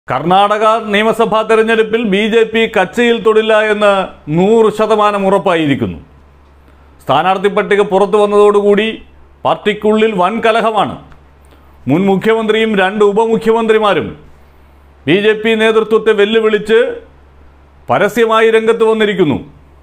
കർണാടക നിയമസഭാ തെരഞ്ഞെടുപ്പിൽ B J P കച്ചയിൽ തൊടില്ല എന്ന് നൂറ് ശതമാനം ഉറപ്പായിരിക്കുന്നു സ്ഥാനാർത്ഥി പട്ടിക പുറത്തു വന്നതോടുകൂടി പാർട്ടിക്കുള്ളിൽ വൻ കലഹമാണ് മുൻ മുഖ്യമന്ത്രിയും രണ്ട് ഉപമുഖ്യമന്ത്രിമാരും ബി ജെ പി നേതൃത്വത്തെ വെല്ലുവിളിച്ച് പരസ്യമായി രംഗത്ത് വന്നിരിക്കുന്നു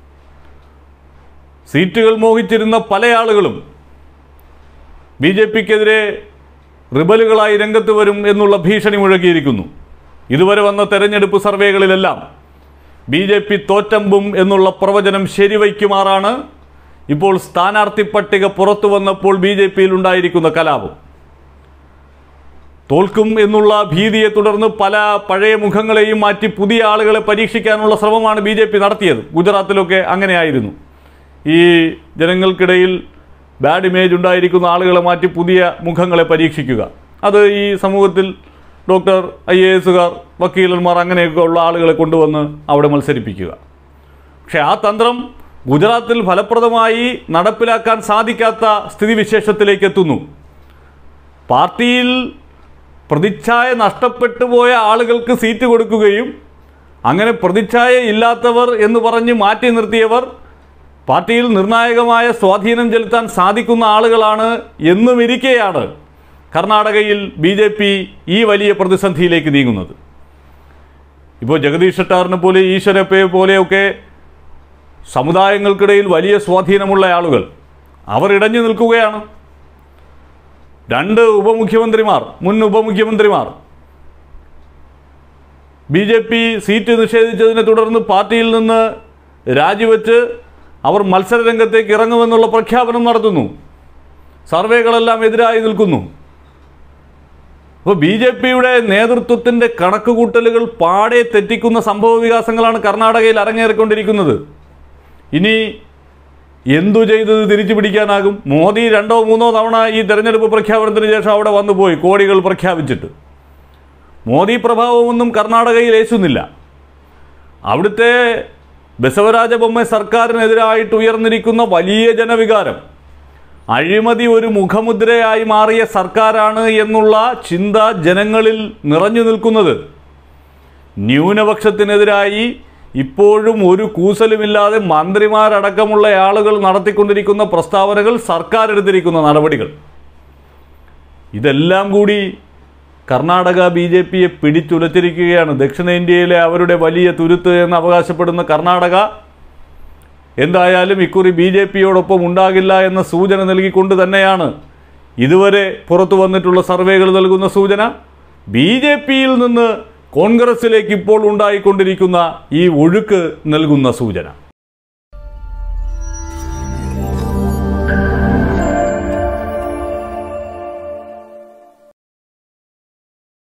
സീറ്റുകൾ മോഹിച്ചിരുന്ന പല ആളുകളും ബി ജെ പിക്കെതിരെ റിബലുകളായി രംഗത്ത് വരും എന്നുള്ള ഭീഷണി മുഴക്കിയിരിക്കുന്നു ഇതുവരെ വന്ന തെരഞ്ഞെടുപ്പ് സർവേകളിലെല്ലാം ബി ജെ പി തോറ്റമ്പും എന്നുള്ള പ്രവചനം ശരിവയ്ക്കുമാറാണ് ഇപ്പോൾ സ്ഥാനാർത്ഥി പട്ടിക പുറത്തു വന്നപ്പോൾ ബി ജെ പിയിൽ ഉണ്ടായിരിക്കുന്ന കലാപം തോൽക്കും എന്നുള്ള ഭീതിയെ തുടർന്ന് പല പഴയ മുഖങ്ങളെയും മാറ്റി പുതിയ ആളുകളെ പരീക്ഷിക്കാനുള്ള ശ്രമമാണ് ബി ജെ പി നടത്തിയത് ഗുജറാത്തിലൊക്കെ അങ്ങനെയായിരുന്നു ഈ ജനങ്ങൾക്കിടയിൽ ബാഡ് ഇമേജ് ഉണ്ടായിരിക്കുന്ന ആളുകളെ മാറ്റി പുതിയ മുഖങ്ങളെ പരീക്ഷിക്കുക അത് ഈ സമൂഹത്തിൽ ഡോക്ടർ ഐ എ എസുകാർ വക്കീലന്മാർ അങ്ങനെയൊക്കെ ഉള്ള ആളുകളെ കൊണ്ടുവന്ന് അവിടെ മത്സരിപ്പിക്കുക പക്ഷേ ആ തന്ത്രം ഗുജറാത്തിൽ ഫലപ്രദമായി നടപ്പിലാക്കാൻ സാധിക്കാത്ത സ്ഥിതിവിശേഷത്തിലേക്ക് എത്തുന്നു പാർട്ടിയിൽ പ്രതിച്ഛായ നഷ്ടപ്പെട്ടു പോയ ആളുകൾക്ക് സീറ്റ് കൊടുക്കുകയും അങ്ങനെ പ്രതിച്ഛായ ഇല്ലാത്തവർ എന്ന് പറഞ്ഞ് മാറ്റി നിർത്തിയവർ പാർട്ടിയിൽ നിർണായകമായ സ്വാധീനം ചെലുത്താൻ സാധിക്കുന്ന ആളുകളാണ് എന്നും ഇരിക്കെയാണ് കർണാടകയിൽ ബി ജെ പി ഈ വലിയ പ്രതിസന്ധിയിലേക്ക് നീങ്ങുന്നത് ഇപ്പോൾ ജഗദീഷ് ഷെട്ടാറിനെ പോലെ ഈശ്വരപ്പയെ പോലെയൊക്കെ സമുദായങ്ങൾക്കിടയിൽ വലിയ സ്വാധീനമുള്ള ആളുകൾ അവർ ഇടഞ്ഞു നിൽക്കുകയാണ് രണ്ട് ഉപമുഖ്യമന്ത്രിമാർ മുൻ ഉപമുഖ്യമന്ത്രിമാർ ബി ജെ പി സീറ്റ് നിഷേധിച്ചതിനെ തുടർന്ന് പാർട്ടിയിൽ നിന്ന് രാജിവെച്ച് അവർ മത്സര രംഗത്തേക്ക് ഇറങ്ങുമെന്നുള്ള പ്രഖ്യാപനം നടത്തുന്നു സർവേകളെല്ലാം എതിരായി നിൽക്കുന്നു അപ്പോൾ ബി ജെ പിയുടെ നേതൃത്വത്തിൻ്റെ കണക്കുകൂട്ടലുകൾ പാടെ തെറ്റിക്കുന്ന സംഭവ വികാസങ്ങളാണ് കർണാടകയിൽ അരങ്ങേറിക്കൊണ്ടിരിക്കുന്നത് ഇനി എന്തു ചെയ്തത് തിരിച്ചു പിടിക്കാനാകും മോദി രണ്ടോ മൂന്നോ തവണ ഈ തെരഞ്ഞെടുപ്പ് പ്രഖ്യാപനത്തിന് ശേഷം അവിടെ വന്നുപോയി കോടികൾ പ്രഖ്യാപിച്ചിട്ട് മോദി പ്രഭാവമൊന്നും കർണാടകയിൽ ഏശുന്നില്ല അവിടുത്തെ ബസവരാജ ബൊമ്മ സർക്കാരിനെതിരായിട്ട് ഉയർന്നിരിക്കുന്ന വലിയ ജനവികാരം അഴിമതി ഒരു മുഖമുദ്രയായി മാറിയ സർക്കാരാണ് എന്നുള്ള ചിന്ത ജനങ്ങളിൽ നിറഞ്ഞു നിൽക്കുന്നത് ന്യൂനപക്ഷത്തിനെതിരായി ഇപ്പോഴും ഒരു കൂസലുമില്ലാതെ മന്ത്രിമാരടക്കമുള്ള ആളുകൾ നടത്തിക്കൊണ്ടിരിക്കുന്ന പ്രസ്താവനകൾ സർക്കാർ എടുത്തിരിക്കുന്ന നടപടികൾ ഇതെല്ലാം കൂടി കർണാടക ബി ജെ പിയെ പിടിച്ചുലച്ചിരിക്കുകയാണ് ദക്ഷിണേന്ത്യയിലെ അവരുടെ വലിയ തുരുത്ത് എന്ന് അവകാശപ്പെടുന്ന കർണാടക എന്തായാലും ഇക്കുറി ബി ജെ പിയോടൊപ്പം ഉണ്ടാകില്ല എന്ന സൂചന നൽകിക്കൊണ്ട് തന്നെയാണ് ഇതുവരെ പുറത്തു വന്നിട്ടുള്ള സർവേകൾ നൽകുന്ന സൂചന ബി ജെ പിയിൽ നിന്ന് കോൺഗ്രസിലേക്ക് ഇപ്പോൾ ഉണ്ടായിക്കൊണ്ടിരിക്കുന്ന ഈ ഒഴുക്ക് നൽകുന്ന സൂചന